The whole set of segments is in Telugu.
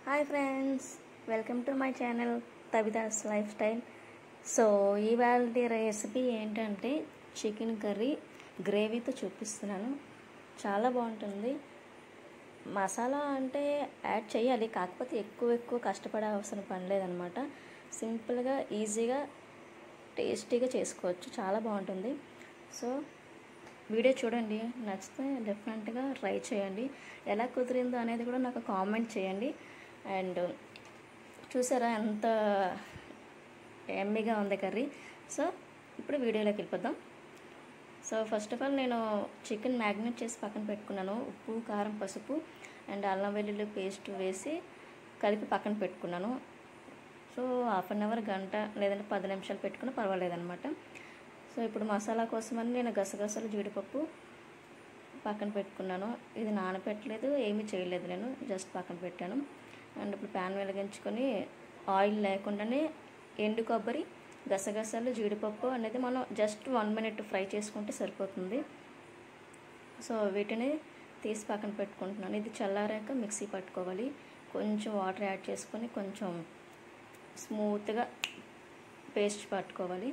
hi friends welcome to my channel Tabidas lifestyle so ఇవాళ రెసిపీ ఏంటంటే చికెన్ కర్రీ గ్రేవీతో చూపిస్తున్నాను చాలా బాగుంటుంది మసాలా అంటే యాడ్ చేయాలి కాకపోతే ఎక్కువ ఎక్కువ కష్టపడే అవసరం పని లేదనమాట సింపుల్గా ఈజీగా టేస్టీగా చేసుకోవచ్చు చాలా బాగుంటుంది సో వీడియో చూడండి నచ్చితే డెఫినెట్గా ట్రై చేయండి ఎలా కుదిరిందో అనేది కూడా నాకు కామెంట్ చేయండి అండ్ చూసారా ఎంత ఎమ్మిగా ఉంది కర్రీ సో ఇప్పుడు వీడియోలోకి వెళ్ళిపోదాం సో ఫస్ట్ ఆఫ్ ఆల్ నేను చికెన్ మ్యాగ్నేట్ చేసి పక్కన పెట్టుకున్నాను ఉప్పు కారం పసుపు అండ్ అల్లం వెల్లుల్లి పేస్ట్ వేసి కలిపి పక్కన పెట్టుకున్నాను సో హాఫ్ అన్ అవర్ గంట లేదంటే పది నిమిషాలు పెట్టుకున్నా పర్వాలేదనమాట సో ఇప్పుడు మసాలా కోసమని నేను గసగసాలు జీడిపప్పు పక్కన పెట్టుకున్నాను ఇది నానపెట్టలేదు ఏమీ చేయలేదు నేను జస్ట్ పక్కన పెట్టాను అండ్ ఇప్పుడు ప్యాన్ వెలిగించుకొని ఆయిల్ లేకుండానే ఎండు కొబ్బరి గసగసాలు జీడిపప్పు అనేది మనం జస్ట్ వన్ మినిట్ ఫ్రై చేసుకుంటే సరిపోతుంది సో వీటిని తీసి పక్కన పెట్టుకుంటున్నాను ఇది చల్లారాక మిక్సీ పట్టుకోవాలి కొంచెం వాటర్ యాడ్ చేసుకొని కొంచెం స్మూత్గా పేస్ట్ పట్టుకోవాలి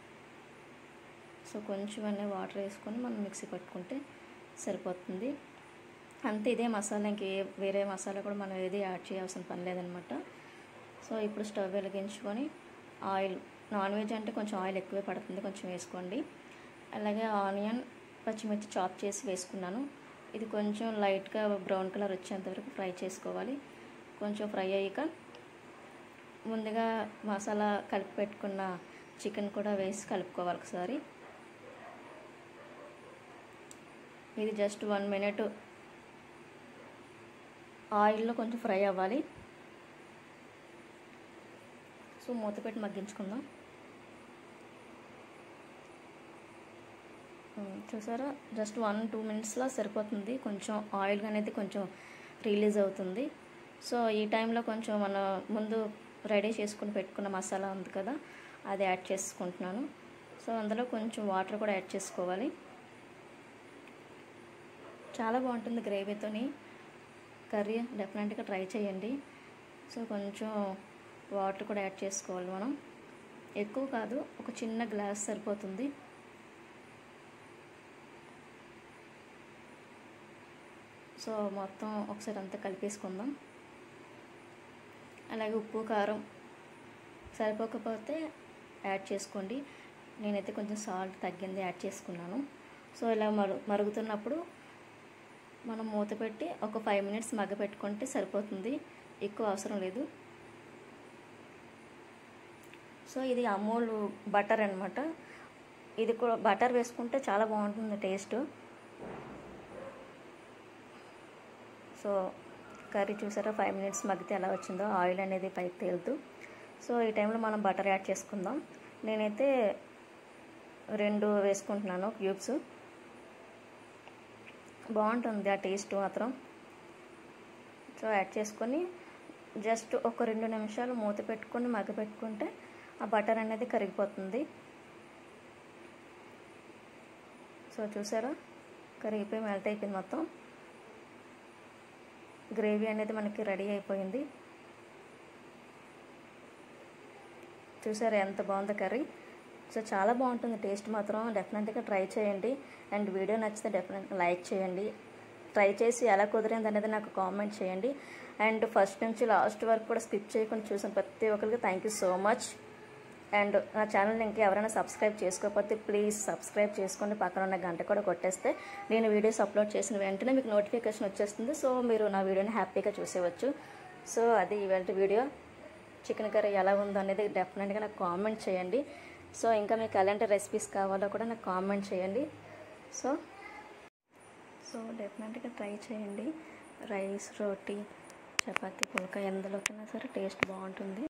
సో కొంచెం అనే వాటర్ వేసుకొని మనం మిక్సీ పట్టుకుంటే సరిపోతుంది అంతే ఇదే మసాలా ఇంకే వేరే మసాలా కూడా మనం ఏది యాడ్ చేయాల్సిన పని లేదనమాట సో ఇప్పుడు స్టవ్ వెలిగించుకొని ఆయిల్ నాన్ వెజ్ అంటే కొంచెం ఆయిల్ ఎక్కువే పడుతుంది కొంచెం వేసుకోండి అలాగే ఆనియన్ పచ్చిమిర్చి చాప్ చేసి వేసుకున్నాను ఇది కొంచెం లైట్గా బ్రౌన్ కలర్ వచ్చేంత వరకు ఫ్రై చేసుకోవాలి కొంచెం ఫ్రై అయ్యాక ముందుగా మసాలా కలిపి పెట్టుకున్న చికెన్ కూడా వేసి కలుపుకోవాలి ఒకసారి ఇది జస్ట్ వన్ మినిట్ ఆయిల్లో కొంచెం ఫ్రై అవ్వాలి సో మూత పెట్టి మగ్గించుకుందాం చూసారా జస్ట్ వన్ టూ మినిట్స్లో సరిపోతుంది కొంచెం ఆయిల్ అనేది కొంచెం రిలీజ్ అవుతుంది సో ఈ టైంలో కొంచెం మన ముందు రెడీ చేసుకుని పెట్టుకున్న మసాలా ఉంది కదా అది యాడ్ చేసుకుంటున్నాను సో అందులో కొంచెం వాటర్ కూడా యాడ్ చేసుకోవాలి చాలా బాగుంటుంది గ్రేవీతోని కర్రీ డెఫినెట్గా ట్రై చేయండి సో కొంచెం వాటర్ కూడా యాడ్ చేసుకోవాలి మనం ఎక్కువ కాదు ఒక చిన్న గ్లాస్ సరిపోతుంది సో మొత్తం ఒకసారి అంతా కలిపేసుకుందాం అలాగే ఉప్పు కారం సరిపోకపోతే యాడ్ చేసుకోండి నేనైతే కొంచెం సాల్ట్ తగ్గింది యాడ్ చేసుకున్నాను సో ఇలా మరు మరుగుతున్నప్పుడు మనం మూత పెట్టి ఒక ఫైవ్ మినిట్స్ మగ్గ పెట్టుకుంటే సరిపోతుంది ఎక్కువ అవసరం లేదు సో ఇది అమూల్ బటర్ అనమాట ఇది కూడా బటర్ వేసుకుంటే చాలా బాగుంటుంది టేస్ట్ సో కర్రీ చూసారా ఫైవ్ మినిట్స్ మగ్గితే ఎలా వచ్చిందో ఆయిల్ అనేది పైకి తేలుతూ సో ఈ టైంలో మనం బటర్ యాడ్ చేసుకుందాం నేనైతే రెండు వేసుకుంటున్నాను క్యూబ్స్ బాగుంటుంది ఆ టేస్ట్ మాత్రం సో యాడ్ చేసుకొని జస్ట్ ఒక రెండు నిమిషాలు మూత పెట్టుకొని మగ్గ పెట్టుకుంటే ఆ బటర్ అనేది కరిగిపోతుంది సో చూసారా కరిగిపోయి మెల్ట్ అయిపోయింది మొత్తం గ్రేవీ అనేది మనకి రెడీ అయిపోయింది చూసారా ఎంత బాగుందో కర్రీ సో చాలా బాగుంటుంది టేస్ట్ మాత్రం డెఫినెట్గా ట్రై చేయండి అండ్ వీడియో నచ్చితే డెఫినెట్గా లైక్ చేయండి ట్రై చేసి ఎలా కుదిరింది అనేది నాకు కామెంట్ చేయండి అండ్ ఫస్ట్ నుంచి లాస్ట్ వరకు కూడా స్కిప్ చేయకుండా చూసిన ప్రతి ఒక్కరికి thank you so much and నా ఛానల్ని ఇంకా ఎవరైనా సబ్స్క్రైబ్ చేసుకోకపోతే ప్లీజ్ సబ్స్క్రైబ్ చేసుకోండి పక్కన ఉన్న గంట కూడా కొట్టేస్తే నేను వీడియోస్ అప్లోడ్ చేసిన వెంటనే మీకు నోటిఫికేషన్ వచ్చేస్తుంది సో మీరు నా వీడియోని హ్యాపీగా చూసేవచ్చు సో అది ఇవాళ వీడియో చికెన్ కర్రీ ఎలా ఉందో అనేది డెఫినెట్గా నాకు కామెంట్ చేయండి సో ఇంకా మీకు ఎలాంటి రెసిపీస్ కావాలో కూడా నాకు కామెంట్ చేయండి సో సో డెఫినెట్గా ట్రై చేయండి రైస్ రోటీ చపాతీ పుల్కా ఎందులోకైనా సరే టేస్ట్ బాగుంటుంది